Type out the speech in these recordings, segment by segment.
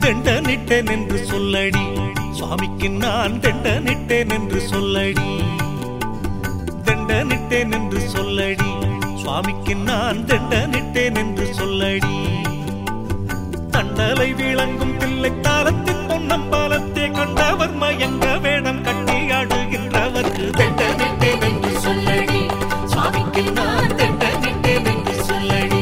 தெண்டனிட்டேன் என்று சொல்லடி சுவாமிக்கு நான் தெண்டனிட்டேன் என்று சொல்லடி தெண்டனிட்டேன் என்று சொல்லடி சுவாமிக்கு நான் தெண்டனிட்டேன் என்று சொல்லடி தண்டலை விளங்கும் பிள்ளை தாளத்தின் பொன்னம்பலத்தை கண்டவர் மயங்க வேடம் கட்டி ஆடுகின்றவர்க்கு தெண்டனிட்டேன் என்று சொல்லடி சுவாமிக்கு நான் தெண்டனிட்டேன் என்று சொல்லடி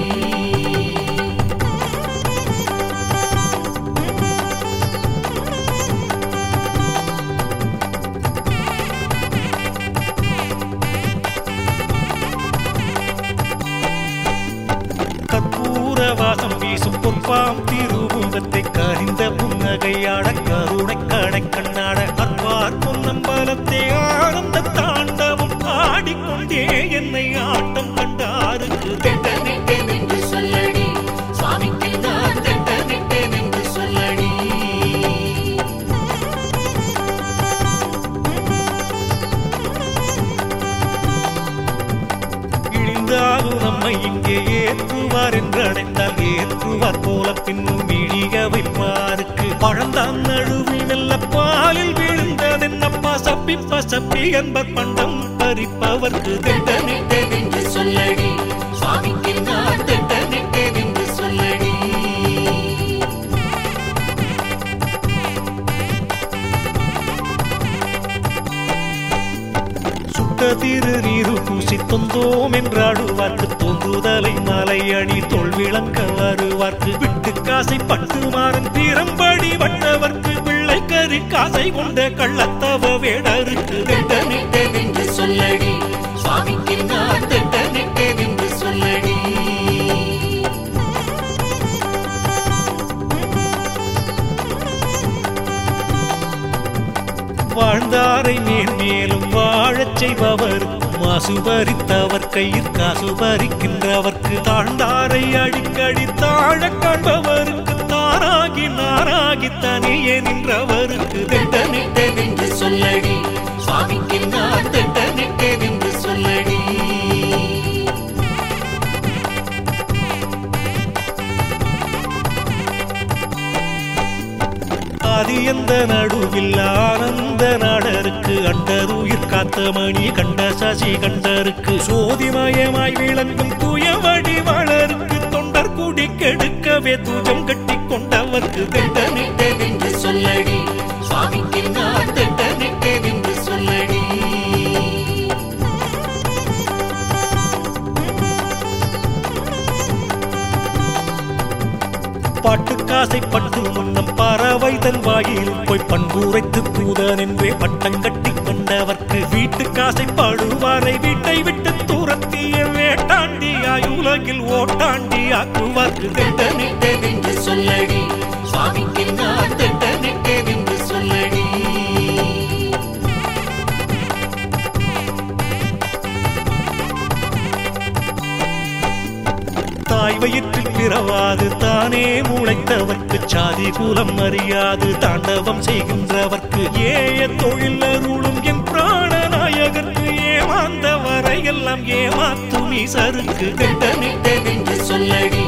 கற்பூர வாசம் வீசும் பொற்பாம் திருமுகத்தை கரிந்த புன்னகையாட கருணை கடை கண்ணாட அற்பார் பொன்னம்பலத்தை ஆனந்த தாண்டவம் ஆடிக்கொண்டே என்னை ஆட்டம் கண்டாருக்கு தெண்டனிட்டேன் என்று சொல்லடி சுவாமிக்கு நான் தெண்டனிட்டேன் என்று சொல்லடி இழிந்தாலும் நம்மை இங்கே ஏற்றுவார் என்று அடைந்தால் ஏற்றுவார் போல பின்னும் இழிக வைப்பாருக்கு பழந்தான் நடுவில் மெல்ல பாலில் விழுந்ததென்னப்பா சப்பி பசப்பி என்பர் பண்டம் பறிப்பவர்க்கு திட்டமிட்டேன் என்று சொல்லடி சுவாமிக்கு நான் திட்டமிட்டேன் என்று சொல்லடி சுட்ட திரு நீரு பூசி தொந்தோம் என்றாடுவார்க்கு தோன்றுதலை மலை அணி தோல் விளங்க வருவார்க்கு விட்டு காசை பட்டு மாறன் தீரம்படி வட்டவர்க்கு பிள்ளை கறி காசை கொண்ட கள்ளத்தவ வேடருக்கு திட்டமிட்டேன் என்று சொல்லடி சுவாமிக்கு நான் திட்டமிட்டேன் என்று சொல்லடி வாழ்ந்தாரை மேல் மேலும் வாழச் செய்பவர்க்கும் மாசு பறித்தவர் கையில் காசு பறிக்கின்றவர்க்கு தாழ்ந்தாரை அடிக்கடி தாழக் காண்பவருக்கு தாராகி நாராகி தனியே நின்றவருக்கு திட்டமிட்டேன் என்று சொல்லடி சுவாமிக்கு நான் திட்டமிட்டேன் என்று சொல்லடி ஆதி எந்த நடுவில் ஆனந்த நாடருக்கு அண்டருயிர் காத்த மணி கண்ட சசி கண்டருக்கு சோதிமயமாய் விளங்கும் தூய வடிவாளருக்கு தொண்டர் கூடி கெடுக்கவே தூஜம் கட்டி கொண்டவர்க்கு திட்டமிட்டேன் என்று சொல்லடி சுவாமிக்கு நான் திட்டமிட்டேன் என்று சொல்லடி பாட்டு காசை பட்டு முன்னம் பறவை தன் வாயில் போய் பண்புரைத்து தூதன் என்றே பட்டம் கட்டி கொண்டவர்க்கு வீட்டு காசை பாடுவாரை வீட்டை விட்டு தூரத்திய வேட்டாண்டியாய் உலகில் ஓட்டாண்டி ஆக்குவார்க்கு திட்டமிட்டேன் என்று சொல்லடி சுவாமிக்கு நான் திட்டமிட்டேன் என்று சொல்லடி தாய் வயிற்றில் பிறவாது தானே முளைத்தவர்க்கு சாதி குலம் அறியாது தாண்டவம் செய்கின்றவர்க்கு ஏய தொழில் அருளும் என் பிராணநாயகர்க்கு ஏமாந்த வரையெல்லாம் ஏமாத்தும் ஈசருக்கு திட்டமிட்டேன் என்று சொல்லடி